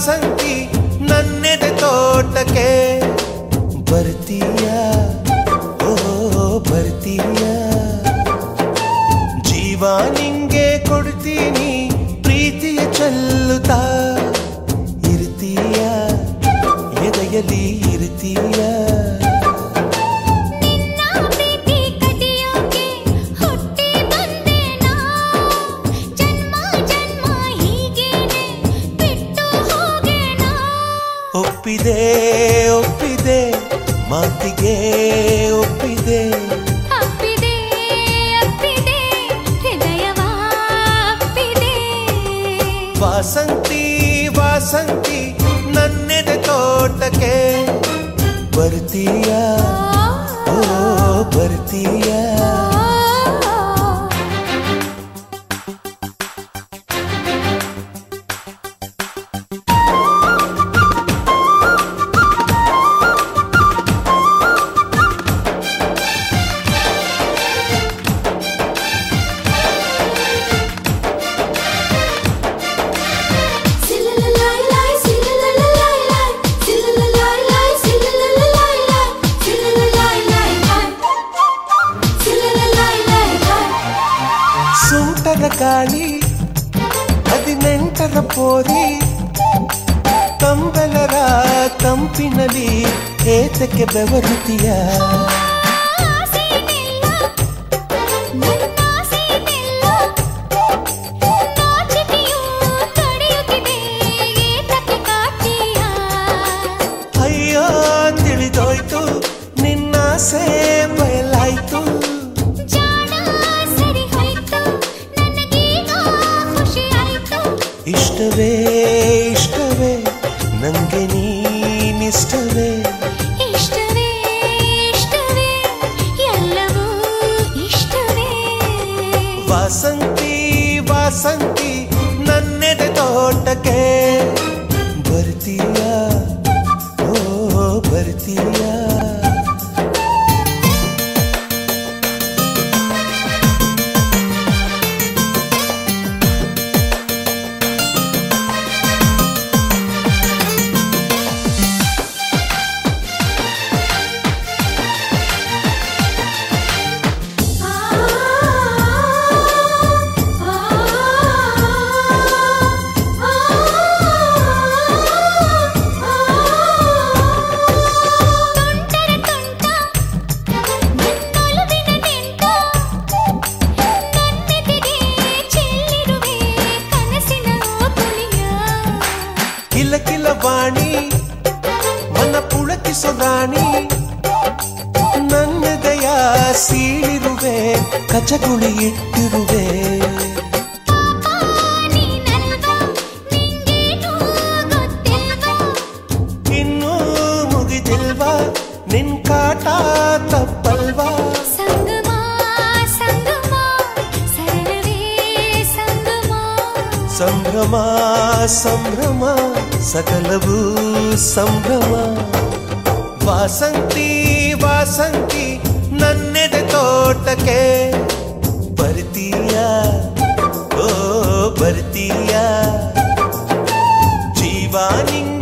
ವಾಸಂತಿ ನನ್ನೆದೆ ತೋಟಕ್ಕೆ ಬರ್ತೀಯ ಓ ಬರ್ತೀಯ ಜೀವ ನಿಂಗೆ ಕೊಡ್ತೀನಿ ಪ್ರೀತಿಯ ಚೆಲ್ಲುತ್ತಾ ಇರ್ತೀಯ ಎದೆಯಲ್ಲಿ ಇರ್ತೀಯ ನಿನ್ನ ಪ್ರೀತಿ ಕದಿಯೋಕೆ ಹುಟ್ಟಿ ಬಂದೆ ನಾ ಜನ್ಮ ಜನ್ಮ ಹೀಗೇನೆ ಬಿಟ್ಟು ಹೋಗೆನಾ ಒಪ್ಪಿದೆ ಒಪ್ಪಿದೆ ಮಾತಿಗೆ ಒಪ್ಪಿದೆ ಅಪ್ಪಿದೆ ಅಪ್ಪಿದೆ ಹೃದಯವ ಅಪ್ಪಿದೆ ವಾಸಂತಿ ವಾಸಂತಿ ನನ್ನೆದೆ ತೋಟಕ್ಕೆ ಬರ್ತೀಯ ಓ ಬರ್ತೀಯ ಸುಂಟರ ಗಾಳಿ ಹದಿನೆಂಟರ ಪೋರಿ ಕಂಬಲರ ಕಂಪಿನಲ್ಲಿ ಏತಕ್ಕೆ ಬೆವರುತ್ತೀಯ ಅಯ್ಯೋ ತಿಳಿದೋಯ್ತು ನಿನ್ನಾಸೆ ಬಯಲಾಯ್ತು ಇಷ್ಟವೇ ಇಷ್ಟವೇ ನಂಗೆ ನೀನಿಷ್ಟವೇ ಇಷ್ಟವೇ ಇಷ್ಟವೇ ಎಲ್ಲವೂ ಇಷ್ಟವೇ ವಾಸಂತಿ ವಾಸಂತಿ ನನ್ನೆದೆ ತೋಟಕ್ಕೆ ಬರ್ತೀಯ ಓ ಬರ್ತೀಯ ಕಿಲ ಕಿಲ ವಾಣಿ ಮನ ಪುಳಕಿಸೋ ರಾಣಿ ನನ್ನೆದೆಯ ಸೀಳಿರುವೆ ಕಚಗುಳಿ ಇಟ್ಟಿರುವೆ ಇನ್ನೂ ಮುಗಿದಿಲ್ವಾ ನಿನ್ ಕಾಟ ತಪ್ಪಲ್ವಾ ಸಂಭ್ರಮ ಸಂಭ್ರಮ ಸಕಲವೂ ಸಂಭ್ರಮ ವಾಸಂತಿ ವಾಸಂತಿ ನನ್ನೆದೆ ತೋಟಕ್ಕೆ ಬರ್ತೀಯ ಓ ಬರ್ತೀಯ ಜೀವ ನಿಂಗೆ